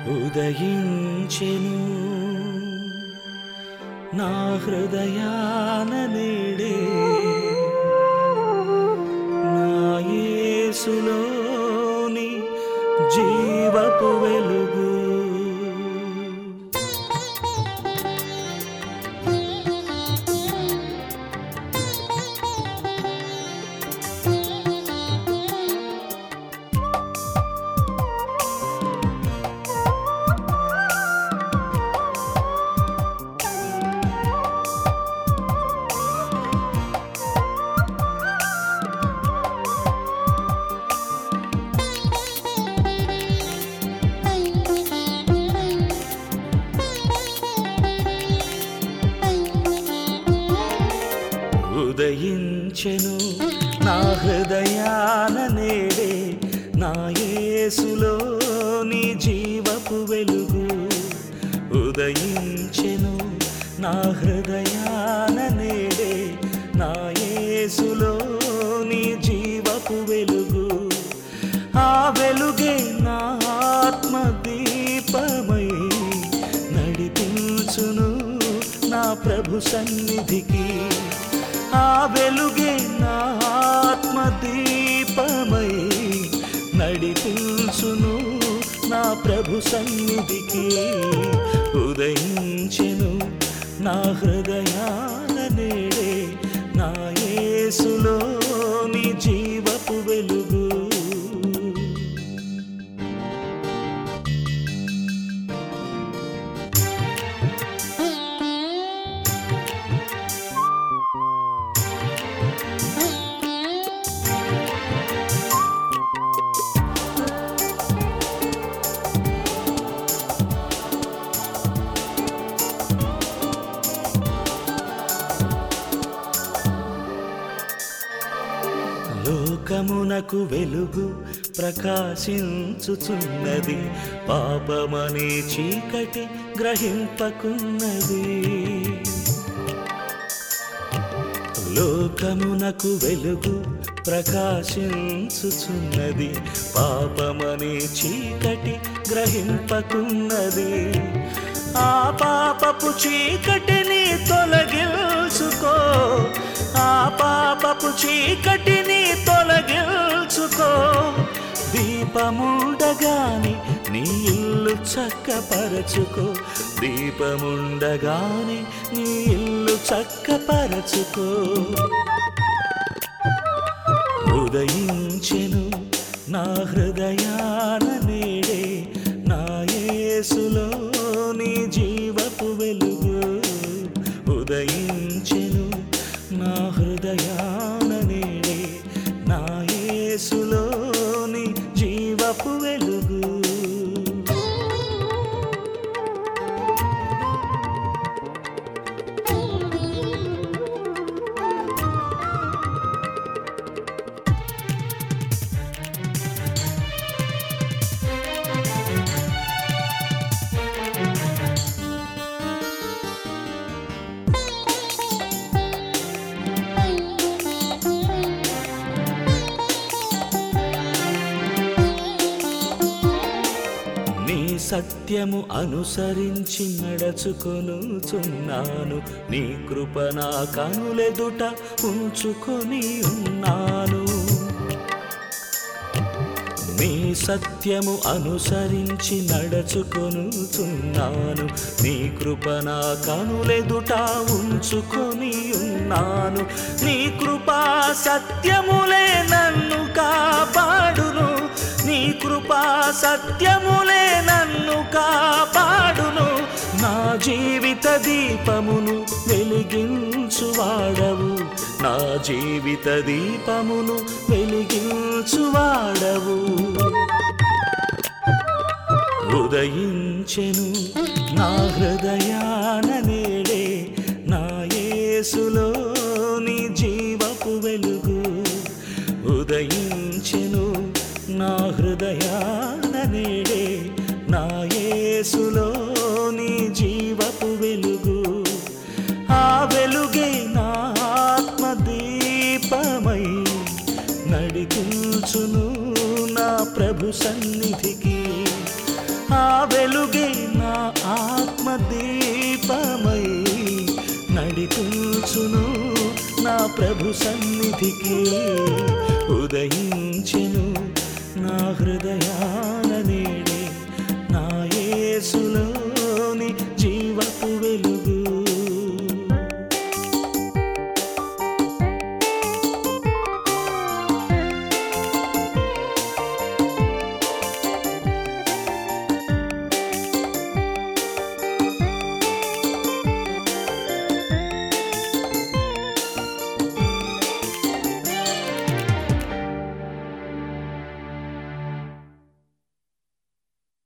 ఉదయించెను నా హృదయాన నేడే నా యేసులోని జీవపు వెలుగు ఉదయించెను నా హృదయాన నేడే నా యేసులో నీ జీవపు వెలుగు ఉదయించెను నా హృదయాన నేడే నా యేసులో నీ జీవపు వెలుగు ఆ వెలుగే నా ఆత్మ దీపమై నడిపించును నా ప్రభు సన్నిధికి ఆ వెలుగే నా ఆత్మ దీపమై నడిపించును నా ప్రభు సన్నిధికి ఉదయించెను నా హృదయాన నేడే నా యేసులో నీ జీవపు వెలుగు లోకమునకు వెలుగు ప్రకాశించుచున్నది పాపమనే చీకటి గ్రహింపకున్నది లోకమునకు వెలుగు ప్రకాశించుచున్నది పాపమనే చీకటి గ్రహింపకున్నది ఆ పాపపు చీకటిని తొలగించుకో ఆ పాపపు చీకటిని తొలగించుకో దీపముండగాని నీ ఇల్లు చక్కపరచుకో దీపముండగాని నీ ఇల్లు చక్కపరచుకో ఉదయించెను నా హృదయాన నేడే నా యేసులో నీ జీవపు వెలుగు ఉదయించెను నా హృదయాన నేడే నా యేసులో నీ జీవపు వెలుగు నీ సత్యము అనుసరించి నడచుకొనుచున్నాను నీ కృప నా కనులెదుట ఉంచుకొని ఉన్నాను నీ సత్యము అనుసరించి నడచుకొనుచున్నాను నీ కృప నా కనులెదుట ఉంచుకొని ఉన్నాను నీ కృపా సత్యములే నన్ను కాపాడును నీ కృపా సత్యములే నన్ను కాపాడును నా జీవిత దీపమును వెలిగించువాడవు నా జీవిత దీపమును వెలిగించువాడవు ఉదయించెను నా హృదయాన నేడే నా యేసులో నీ జీవపు వెలుగు ఉదయించెను నా హృదయాన నేడే నా యేసులో నీ జీవపు వెలుగు ఆ వెలుగే నా ఆత్మ దీపమై నడిపించును నా ప్రభు సన్నిధికి ఆ వెలుగే వచ్చును నా ప్రభు సన్నిధికి ఉదయించెను నా హృదయాన